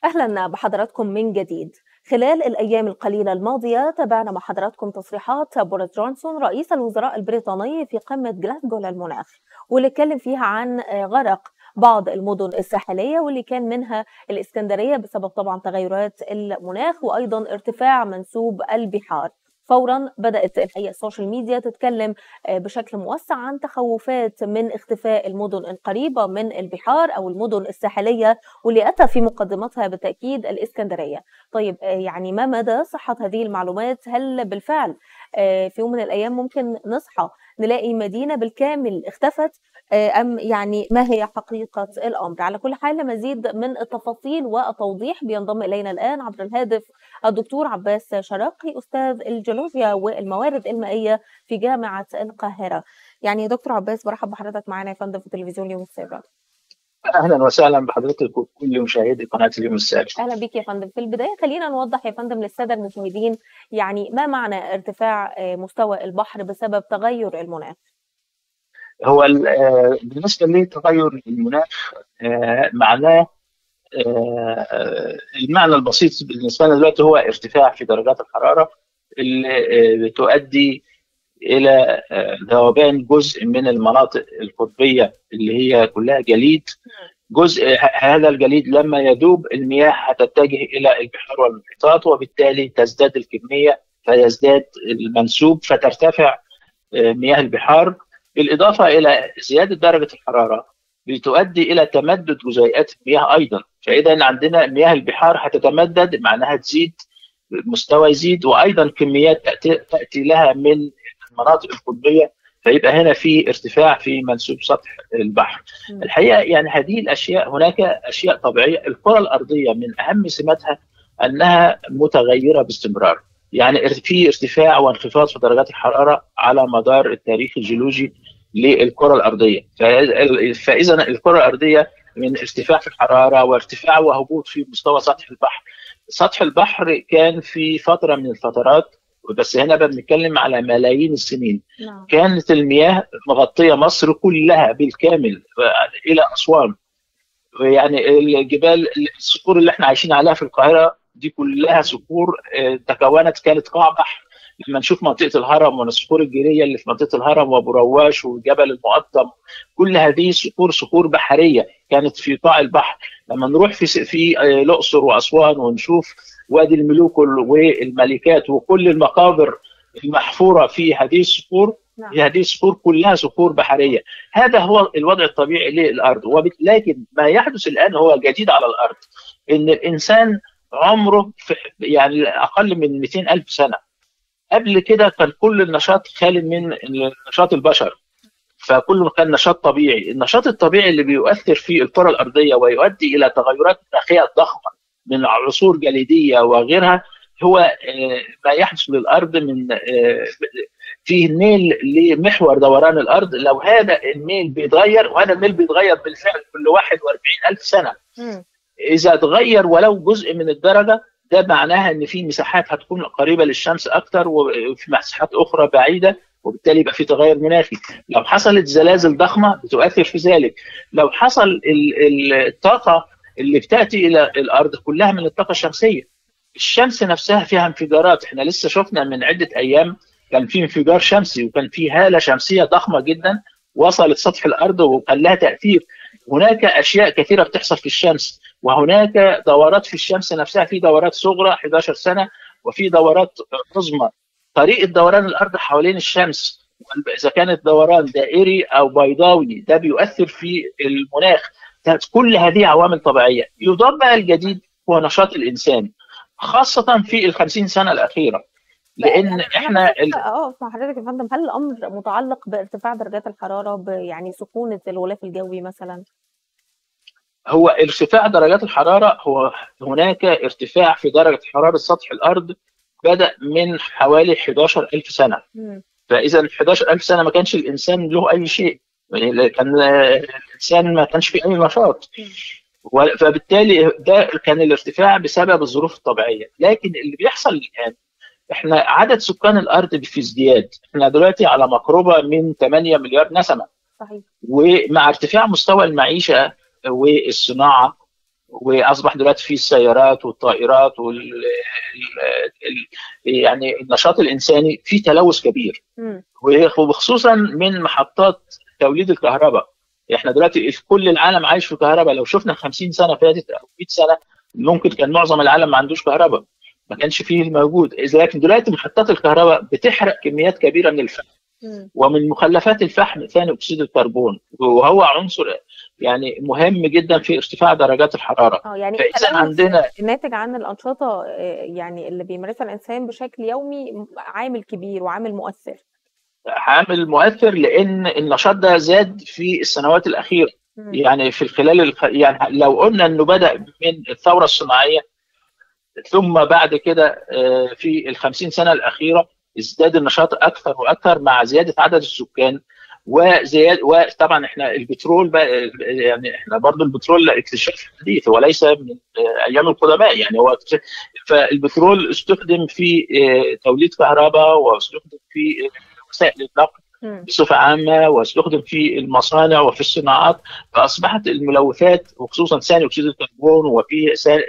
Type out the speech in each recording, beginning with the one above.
أهلا بحضراتكم من جديد خلال الأيام القليلة الماضية تابعنا مع حضراتكم تصريحات بوريس جونسون رئيس الوزراء البريطاني في قمة جلاسكو للمناخ واللي اتكلم فيها عن غرق بعض المدن الساحلية واللي كان منها الإسكندرية بسبب طبعا تغيرات المناخ وأيضا ارتفاع منسوب البحار فورا بدات الحقيقه السوشيال ميديا تتكلم بشكل موسع عن تخوفات من اختفاء المدن القريبه من البحار او المدن الساحليه واللي اتى في مقدمتها بالتاكيد الاسكندريه. طيب يعني ما مدى صحه هذه المعلومات؟ هل بالفعل في يوم من الايام ممكن نصحى نلاقي مدينه بالكامل اختفت ام يعني ما هي حقيقه الامر؟ على كل حال لمزيد من التفاصيل والتوضيح بينضم الينا الان عبر الهاتف الدكتور عباس شرقي استاذ الجيولوجيا والموارد المائيه في جامعه القاهره. يعني دكتور عباس برحب بحضرتك معانا يا فندم في تلفزيون اليوم السابع. اهلا وسهلا بحضرتك وكل مشاهدي قناه اليوم السابع. اهلا بك يا فندم، في البدايه خلينا نوضح يا فندم للساده المشاهدين يعني ما معنى ارتفاع مستوى البحر بسبب تغير المناخ؟ هو بالنسبه لتغير المناخ معناه المعنى البسيط بالنسبه لنا دلوقتي هو ارتفاع في درجات الحراره اللي بتؤدي الى ذوبان جزء من المناطق القطبيه اللي هي كلها جليد جزء هذا الجليد لما يذوب المياه هتتجه الى البحار والمحيطات وبالتالي تزداد الكميه فيزداد المنسوب فترتفع مياه البحار بالاضافه الى زياده درجه الحراره بتؤدي الى تمدد جزيئات المياه ايضا فاذا عندنا مياه البحار هتتمدد معناها تزيد مستوى يزيد وايضا كميات تاتي, تأتي لها من المناطق القطبيه فيبقى هنا في ارتفاع في منسوب سطح البحر. م. الحقيقه يعني هذه الاشياء هناك اشياء طبيعيه الكره الارضيه من اهم سماتها انها متغيره باستمرار. يعني في ارتفاع وانخفاض في درجات الحراره على مدار التاريخ الجيولوجي للكره الارضيه فاذا الكره الارضيه من ارتفاع في الحراره وارتفاع وهبوط في مستوى سطح البحر سطح البحر كان في فتره من الفترات بس هنا بنتكلم على ملايين السنين نعم. كانت المياه مغطيه مصر كلها بالكامل الى اسوان يعني الجبال الصخور اللي احنا عايشين عليها في القاهره دي كلها صخور تكونت كانت قاع بحر لما نشوف منطقه الهرم والصخور الجيريه اللي في منطقه الهرم وابو رواش وجبل المقطم كل هذه صخور صخور بحريه كانت في قاع البحر لما نروح في في الاقصر واسوان ونشوف وادي الملوك والملكات وكل المقابر المحفوره في هذه الصخور نعم. هذه الصخور كلها صخور بحريه هذا هو الوضع الطبيعي للارض لكن ما يحدث الان هو جديد على الارض ان الانسان عمره في يعني اقل من 200 الف سنه قبل كده كان كل النشاط خالي من نشاط البشر فكله كان نشاط طبيعي النشاط الطبيعي اللي بيؤثر في الكره الارضيه ويؤدي الى تغيرات مناخيه ضخمه من عصور جليديه وغيرها هو ما يحدث للارض من فيه ميل لمحور دوران الارض لو هذا الميل بيتغير وهذا الميل بيتغير بالفعل كل 41 الف سنه اذا تغير ولو جزء من الدرجه ده معناها ان في مساحات هتكون قريبه للشمس اكتر وفي مساحات اخرى بعيده وبالتالي يبقى في تغير مناخي لو حصلت زلازل ضخمه بتؤثر في ذلك لو حصل الطاقه اللي بتاتي الى الارض كلها من الطاقه الشمسيه الشمس نفسها فيها انفجارات احنا لسه شفنا من عده ايام كان في انفجار شمسي وكان في هاله شمسيه ضخمه جدا وصلت سطح الارض وكان لها تاثير هناك اشياء كثيره بتحصل في الشمس وهناك دورات في الشمس نفسها في دورات صغرى 11 سنه وفي دورات عظمى طريقه دوران الارض حوالين الشمس اذا كانت دوران دائري او بيضاوي ده بيؤثر في المناخ كل هذه عوامل طبيعيه يضاف بقى الجديد هو نشاط الانسان خاصه في ال 50 سنه الاخيره لان احنا اه اسمع حضرتك يا فندم هل الامر متعلق بارتفاع درجات الحراره يعني سخونه الغلاف الجوي مثلا؟ هو ارتفاع درجات الحراره هو هناك ارتفاع في درجه حراره سطح الارض بدا من حوالي 11000 سنه م. فاذا 11000 سنه ما كانش الانسان له اي شيء كان الانسان ما كانش فيه اي نشاط فبالتالي ده كان الارتفاع بسبب الظروف الطبيعيه لكن اللي بيحصل الان احنا عدد سكان الارض في ازدياد احنا دلوقتي على مقربه من 8 مليار نسمه صحيح ومع ارتفاع مستوى المعيشه والصناعه واصبح دلوقتي في السيارات والطائرات وال يعني النشاط الانساني في تلوث كبير وخصوصا من محطات توليد الكهرباء احنا دلوقتي في كل العالم عايش في كهرباء لو شفنا 50 سنه فاتت او 100 سنه ممكن كان معظم العالم ما عندوش كهرباء ما كانش فيه الموجود لكن دلوقتي محطات الكهرباء بتحرق كميات كبيره من الفحم ومن مخلفات الفحم ثاني اكسيد الكربون وهو عنصر يعني مهم جدا في ارتفاع درجات الحراره اه يعني فاذا عندنا الناتج عن الانشطه يعني اللي بيمارسها الانسان بشكل يومي عامل كبير وعامل مؤثر عامل مؤثر لان النشاط ده زاد في السنوات الاخيره م. يعني في خلال الخ... يعني لو قلنا انه بدا من الثوره الصناعيه ثم بعد كده في ال 50 سنه الاخيره ازداد النشاط اكثر واكثر مع زياده عدد السكان وزياد وطبعا احنا البترول بقى يعني احنا برضه البترول اكتشاف حديث وليس من ايام القدماء يعني هو فالبترول استخدم في توليد كهرباء واستخدم في وسائل النقل بصفه عامه واستخدم في المصانع وفي الصناعات فاصبحت الملوثات وخصوصا ثاني اكسيد الكربون وفي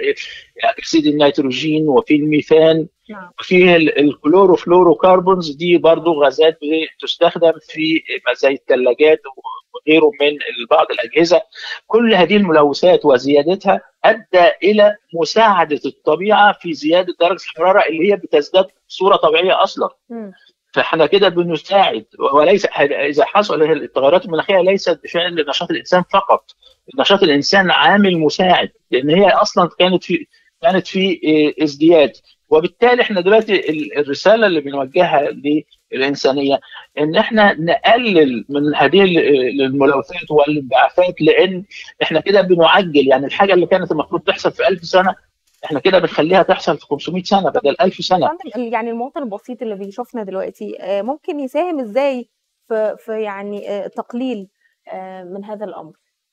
اكسيد النيتروجين وفي الميثان نعم. وفي الكلوروفلوروكربونز دي برضو غازات بتستخدم في زي الثلاجات وغيره من بعض الاجهزه كل هذه الملوثات وزيادتها ادى الى مساعده الطبيعه في زياده درجه الحراره اللي هي بتزداد بصوره طبيعيه اصلا م. فاحنا كده بنساعد وليس اذا حصل التغيرات المناخيه ليست بفعل نشاط الانسان فقط نشاط الانسان عامل مساعد لان هي اصلا كانت في كانت في ازدياد وبالتالي احنا دلوقتي الرساله اللي بنوجهها للانسانيه ان احنا نقلل من هذه الملوثات والانبعاثات لان احنا كده بنعجل يعني الحاجه اللي كانت المفروض تحصل في 1000 سنه احنا كده بنخليها تحصل في 500 سنه بدل 1000 سنه يعني المواطن البسيط اللي بيشوفنا دلوقتي ممكن يساهم ازاي في في يعني تقليل من هذا الامر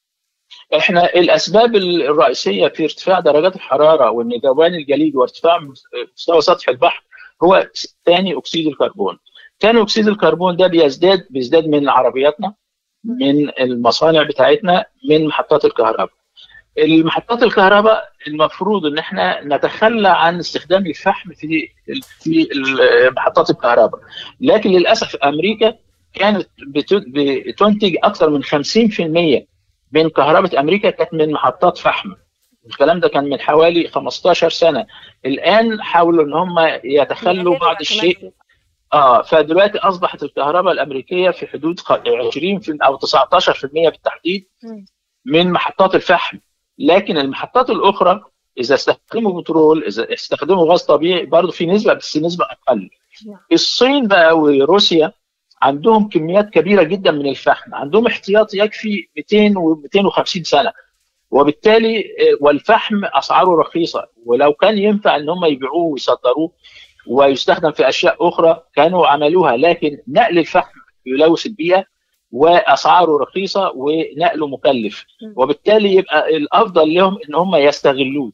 احنا الاسباب الرئيسيه في ارتفاع درجات الحراره وان ذوبان الجليد وارتفاع مستوى سطح البحر هو ثاني اكسيد الكربون ثاني اكسيد الكربون ده بيزداد بيزداد من عربياتنا من المصانع بتاعتنا من محطات الكهرباء المحطات الكهرباء المفروض ان احنا نتخلى عن استخدام الفحم في في محطات الكهرباء لكن للاسف امريكا كانت بتنتج اكثر من 50% من كهرباء امريكا كانت من محطات فحم الكلام ده كان من حوالي 15 سنه الان حاولوا ان هم يتخلوا بعض الشيء اه فدلوقتي اصبحت الكهرباء الامريكيه في حدود 20 او 19% بالتحديد من محطات الفحم لكن المحطات الاخرى اذا استخدموا بترول اذا استخدموا غاز طبيعي برضه في نسبه بس نسبه اقل الصين بقى وروسيا عندهم كميات كبيره جدا من الفحم عندهم احتياط يكفي 200 و 250 سنه وبالتالي والفحم اسعاره رخيصه ولو كان ينفع ان هم يبيعوه ويصدروه ويستخدم في اشياء اخرى كانوا عملوها لكن نقل الفحم يلوث البيئه واسعاره رخيصه ونقله مكلف وبالتالي يبقى الافضل لهم ان هم يستغلوه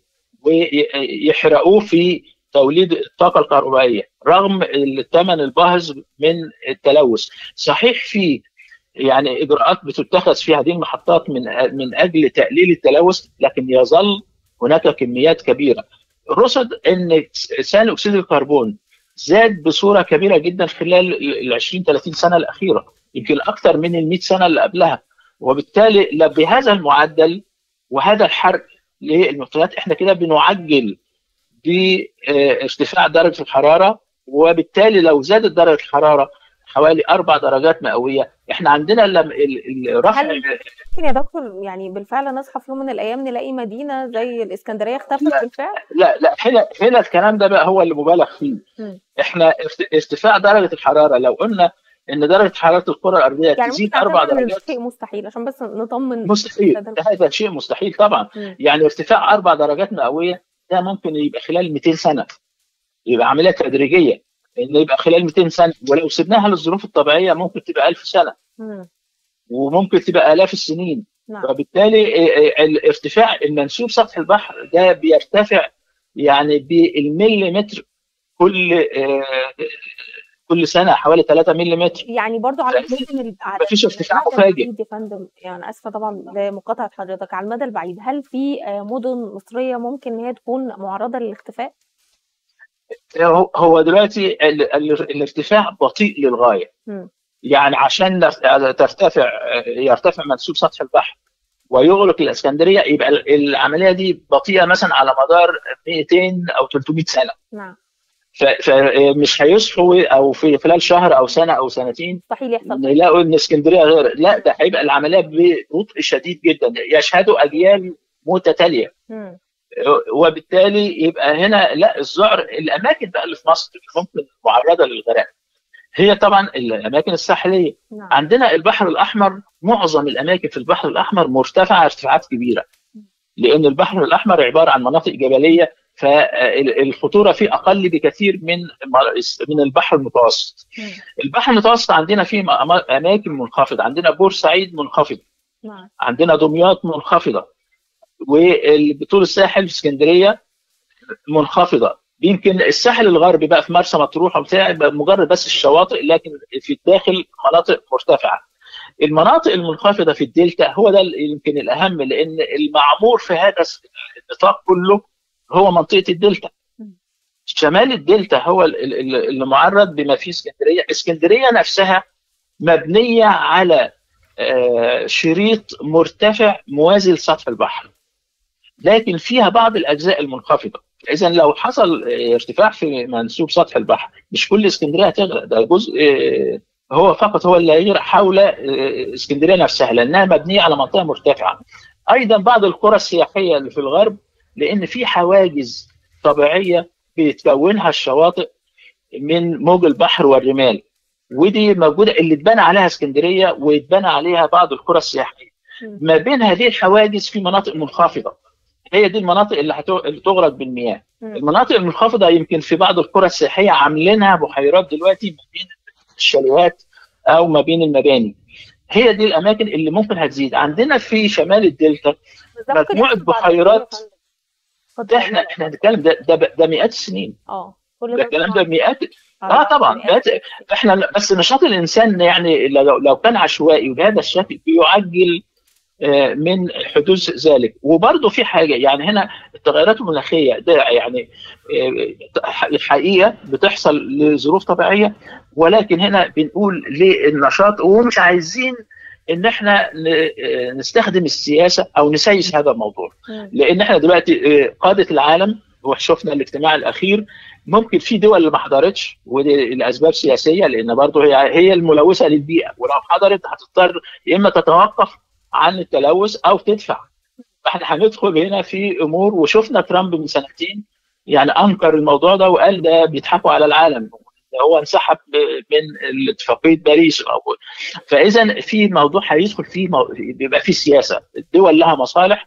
ويحرقوه في توليد الطاقه الكهربائيه رغم الثمن الباهظ من التلوث صحيح في يعني اجراءات بتتخذ في هذه المحطات من من اجل تقليل التلوث لكن يظل هناك كميات كبيره رصد ان ثاني اكسيد الكربون زاد بصوره كبيره جدا خلال ال 20 30 سنه الاخيره يمكن اكثر من ال 100 سنه اللي قبلها وبالتالي بهذا المعدل وهذا الحرق للمفردات احنا كده بنعجل بارتفاع درجه الحراره وبالتالي لو زادت درجه الحراره حوالي اربع درجات مئويه احنا عندنا الرفع ممكن يا دكتور يعني بالفعل نصحى في يوم من الايام نلاقي مدينه زي الاسكندريه اختفت بالفعل لا لا هنا هنا الكلام ده بقى هو اللي مبالغ فيه م. احنا ارتفاع درجه الحراره لو قلنا ان درجه حراره الكره الارضيه يعني تزيد اربع درجات شيء مستحيل عشان بس نطمن مستحيل هذا شيء مستحيل طبعا م. يعني ارتفاع اربع درجات مئويه ده ممكن يبقى خلال 200 سنه يبقى عمليه تدريجيه ان يبقى خلال 200 سنه ولو سبناها للظروف الطبيعيه ممكن تبقى 1000 سنه م. وممكن تبقى الاف السنين نعم. فبالتالي ارتفاع المنسوب سطح البحر ده بيرتفع يعني بالمليمتر كل كل سنه حوالي 3 ملم يعني برضو على فإذا المدن على مفيش ارتفاع المدى مفاجئ البعيد يا فندم يعني اسفه طبعا لمقاطعه حضرتك على المدى البعيد هل في آه، مدن مصريه ممكن ان هي تكون معرضه للاختفاء؟ هو هو دلوقتي ال- ال- الارتفاع بطيء للغايه مم. يعني عشان نر- ترتفع يرتفع منسوب سطح البحر ويغلق الاسكندريه يبقى ال- العمليه دي بطيئه مثلا على مدار 200 او 300 سنه نعم ف- فمش هيصحوا او في خلال شهر او سنه او سنتين مستحيل يحصل نلاقوا ان اسكندريه غير لا ده هيبقى العمليه ببطء شديد جدا يشهدوا اجيال متتاليه مم. وبالتالي يبقى هنا لا الذعر الاماكن بقى اللي في مصر اللي ممكن معرضه للغرق هي طبعا الاماكن الساحليه نعم عندنا البحر الاحمر معظم الاماكن في البحر الاحمر مرتفعه ارتفاعات كبيره لان البحر الاحمر عباره عن مناطق جبليه فالخطوره فيه اقل بكثير من من البحر المتوسط مم. البحر المتوسط عندنا فيه أما- اماكن منخفضه عندنا بورسعيد منخفضه نعم عندنا دمياط منخفضه وطول الساحل في اسكندريه منخفضه يمكن الساحل الغربي بقى في مرسى مطروح وبتاع يبقى مجرد بس الشواطئ لكن في الداخل مناطق مرتفعه المناطق المنخفضه في الدلتا هو ده يمكن الاهم لان المعمور في هذا النطاق كله هو منطقه الدلتا شمال الدلتا هو ال- ال- ال- اللي معرض بما فيه اسكندريه اسكندريه نفسها مبنيه على آه، شريط مرتفع موازي لسطح البحر لكن فيها بعض الاجزاء المنخفضه اذا لو حصل آه، ارتفاع في منسوب سطح البحر مش كل اسكندريه هتغرق ده جزء آه، هو فقط هو اللي هيغرق حول آه، اسكندريه نفسها لانها مبنيه على منطقه مرتفعه ايضا بعض القرى السياحيه اللي في الغرب لان في حواجز طبيعيه بتكونها الشواطئ من موج البحر والرمال ودي موجوده اللي اتبنى عليها اسكندريه واتبنى عليها بعض القرى السياحيه مم. ما بين هذه الحواجز في مناطق منخفضه هي دي المناطق اللي, هتو... اللي تغرق بالمياه مم. المناطق المنخفضه يمكن في بعض القرى السياحيه عاملينها بحيرات دلوقتي ما بين الشاليهات او ما بين المباني هي دي الاماكن اللي ممكن هتزيد عندنا في شمال الدلتا بس ده ممكن مجموعة يحصل بعد قد إيه يا بحيرات. فندم؟ اتفضل ده احنا احنا هنتكلم ده ده, ده مئات السنين اه كل ده الكلام ده طبعاً. مئات اه طبعا مئات. مئات احنا بس نشاط الانسان يعني لو لو كان عشوائي بهذا الشكل بيعجل آه، من حدوث ذلك وبرضه في حاجه يعني هنا التغيرات المناخيه ده يعني آه، الحقيقه بتحصل لظروف طبيعيه ولكن هنا بنقول للنشاط ومش عايزين ان احنا ن- آه، نستخدم السياسه او نسيس هذا الموضوع مم. لان احنا دلوقتي آه، قاده العالم وشفنا الاجتماع الاخير ممكن في دول اللي ما حضرتش ودي لاسباب سياسيه لان برضه هي هي الملوثه للبيئه ولو حضرت هتضطر يا اما تتوقف عن التلوث او تدفع فاحنا هندخل هنا في امور وشفنا ترامب من سنتين يعني انكر الموضوع ده وقال ده بيضحكوا على العالم هو انسحب من اتفاقيه باريس أو فاذا في موضوع هيدخل فيه مو... بيبقى فيه سياسه الدول لها مصالح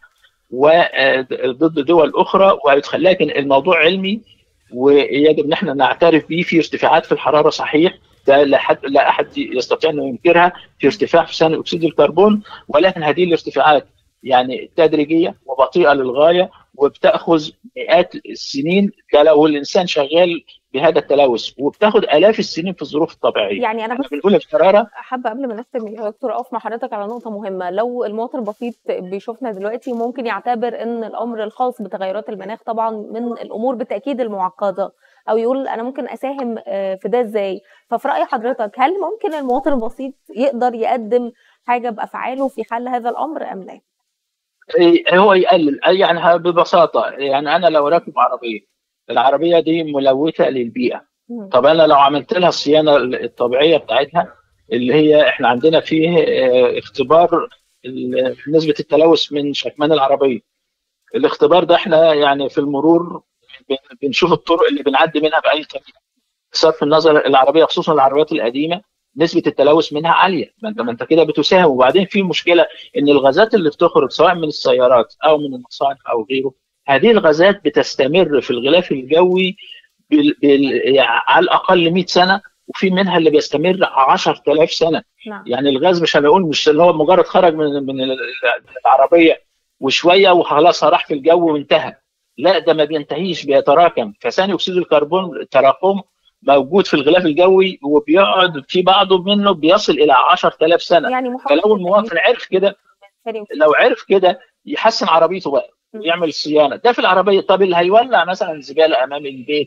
وضد دول اخرى وهيدخل لكن الموضوع علمي ويجب ان احنا نعترف به في ارتفاعات في الحراره صحيح ده لا احد لا احد يستطيع انه ينكرها في ارتفاع في ثاني اكسيد الكربون ولكن هذه الارتفاعات يعني تدريجيه وبطيئه للغايه وبتاخذ مئات السنين ده لو الانسان شغال بهذا التلوث وبتاخذ الاف السنين في الظروف الطبيعيه يعني انا احنا بس بنقول الحراره حابه قبل ما نختم يا دكتور اقف مع حضرتك على نقطه مهمه لو المواطن البسيط بيشوفنا دلوقتي ممكن يعتبر ان الامر الخاص بتغيرات المناخ طبعا من الامور بالتاكيد المعقده او يقول انا ممكن اساهم آه، في ده ازاي ففي راي حضرتك هل ممكن المواطن البسيط يقدر يقدم حاجه بافعاله في حل هذا الامر ام لا إيه، هو يقلل أي يعني ها- ببساطه يعني انا لو راكب عربيه العربيه دي ملوثه للبيئه مم. طب انا لو عملت لها الصيانه الطبيعيه بتاعتها اللي هي احنا عندنا فيه آه، اختبار ال- نسبه التلوث من شكمان العربيه الاختبار ده احنا يعني في المرور بن- بنشوف الطرق اللي بنعدي منها باي طريقه بصرف النظر العربيه خصوصا العربيات القديمه نسبه التلوث منها عاليه ما انت ما انت كده بتساهم وبعدين في مشكله ان الغازات اللي بتخرج سواء من السيارات او من المصانع او غيره هذه الغازات بتستمر في الغلاف الجوي بال... بال... يعني على الاقل 100 سنه وفي منها اللي بيستمر 10000 سنه نعم يعني الغاز مش هنقول مش اللي هو مجرد خرج من من العربيه وشويه وخلاص راح في الجو وانتهى لا ده ما بينتهيش بيتراكم فثاني اكسيد الكربون تراكم موجود في الغلاف الجوي وبيقعد في بعضه منه بيصل الى 10000 سنه يعني محاولة فلو المواطن عرف كده التأهيل لو عرف كده يحسن عربيته بقى ويعمل الصيانه ده في العربيه طب اللي هيولع مثلا زباله امام البيت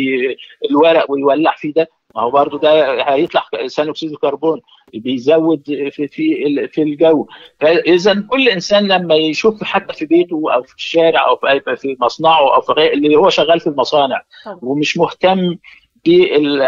والورق ويولع فيه ده ما هو برضه ده هيطلع ثاني اكسيد الكربون بيزود في في في الجو فاذا كل انسان لما يشوف حتى في بيته او في الشارع او في في مصنعه او في غير اللي هو شغال في المصانع طبعا. ومش مهتم بال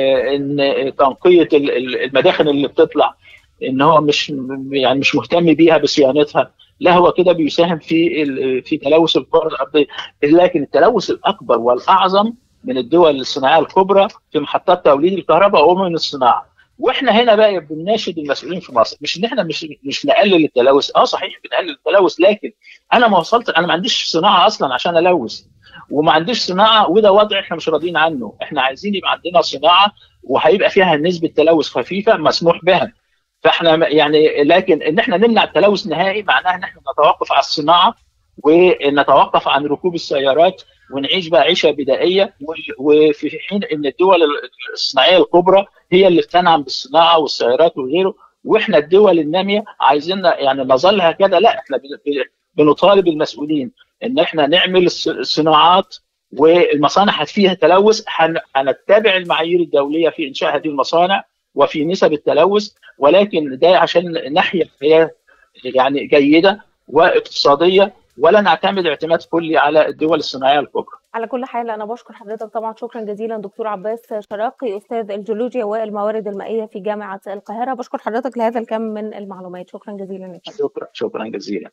ان تنقيه المداخن اللي بتطلع ان هو مش يعني مش مهتم بيها بصيانتها لا هو كده بيساهم في ال- في تلوث الكره الارضيه لكن التلوث الاكبر والاعظم من الدول الصناعيه الكبرى في محطات توليد الكهرباء ومن الصناعه واحنا هنا بقى بنناشد المسؤولين في مصر مش ان احنا مش مش نقلل التلوث اه صحيح بنقلل التلوث لكن انا ما وصلت انا ما عنديش صناعه اصلا عشان الوث وما عنديش صناعه وده وضع احنا مش راضيين عنه احنا عايزين يبقى عندنا صناعه وهيبقى فيها نسبه تلوث خفيفه مسموح بها فاحنا يعني لكن ان احنا نمنع التلوث نهائي معناها ان احنا نتوقف على الصناعه ونتوقف عن ركوب السيارات ونعيش بقى عيشه بدائيه وفي حين ان الدول الصناعيه الكبرى هي اللي بتنعم بالصناعه والسيارات وغيره واحنا الدول الناميه عايزين يعني نظل هكذا لا احنا بنطالب المسؤولين ان احنا نعمل الصناعات والمصانع فيها تلوث هنتبع المعايير الدوليه في انشاء هذه المصانع وفي نسب التلوث ولكن ده عشان نحيا حياه يعني جيده واقتصاديه ولا نعتمد اعتماد كلي على الدول الصناعيه الكبرى. على كل حال انا بشكر حضرتك طبعا شكرا جزيلا دكتور عباس شراقي استاذ الجيولوجيا والموارد المائيه في جامعه القاهره بشكر حضرتك لهذا الكم من المعلومات شكرا جزيلا لك. شكرا شكرا جزيلا.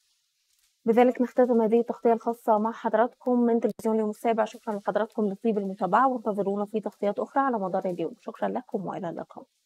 بذلك نختتم هذه التغطيه الخاصه مع حضراتكم من تلفزيون اليوم السابع شكرا لحضراتكم لطيب المتابعه وانتظرونا في تغطيات اخرى على مدار اليوم شكرا لكم والى اللقاء.